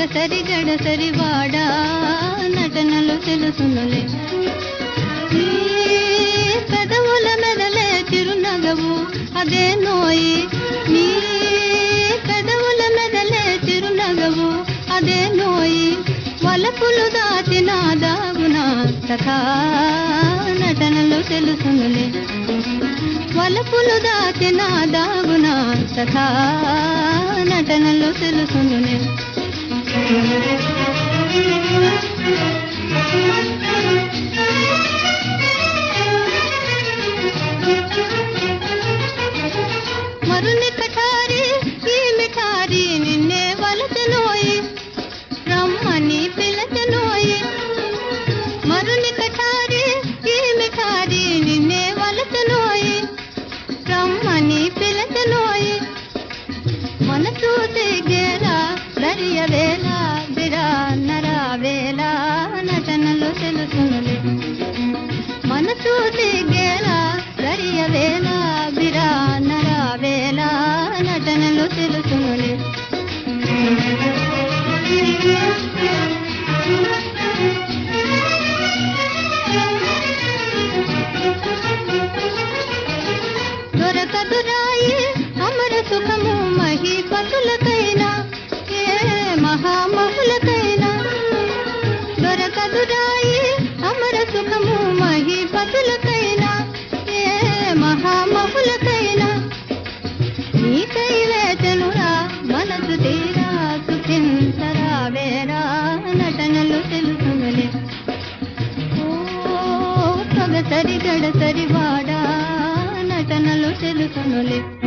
సొగసరి గడసరి వాడా నటనలు తెలుసునులే ఈ పెదవుల మెదలే చిరునగవు అదే నోయి నీ పెదవుల మెదలే చిరునగవు అదే నోయి వలపులు దాచిన దాగున సఖా నటనలు తెలుసునులే వలపులు దాచిన దాగున సఖా నటనలు తెలుసునులే మరుని కఠారి ఈ మిఠారి నిన్నే వలచనోయి రమ్మని పిలచనోయి మరుని కఠారి ఈ మిఠారి నిన్నే వలచనోయి రమ్మని పిలచనోయి మనసు తెగేలా దరియ వేళ బిరా నరా వేళ నటనలు తెలుసునులే మనసు తెగేలా దరియ వేళ బిరా నరా వేళ నటనలు తెలుసునులే దొరకదురాయి అమర సుఖము మహిపతులకైనా ఏ మహామహులకైనా దొరకదురాయి అమర సుఖము మహిపతులకైనా ఏ మహామహులకైనా నీకై వేచనురా మనసు తీరా సుఖించరా వేరా నటనలు తెలుసునులే ఓ సొగసరి గడసరి వాడా నటనలు తెలుసునులే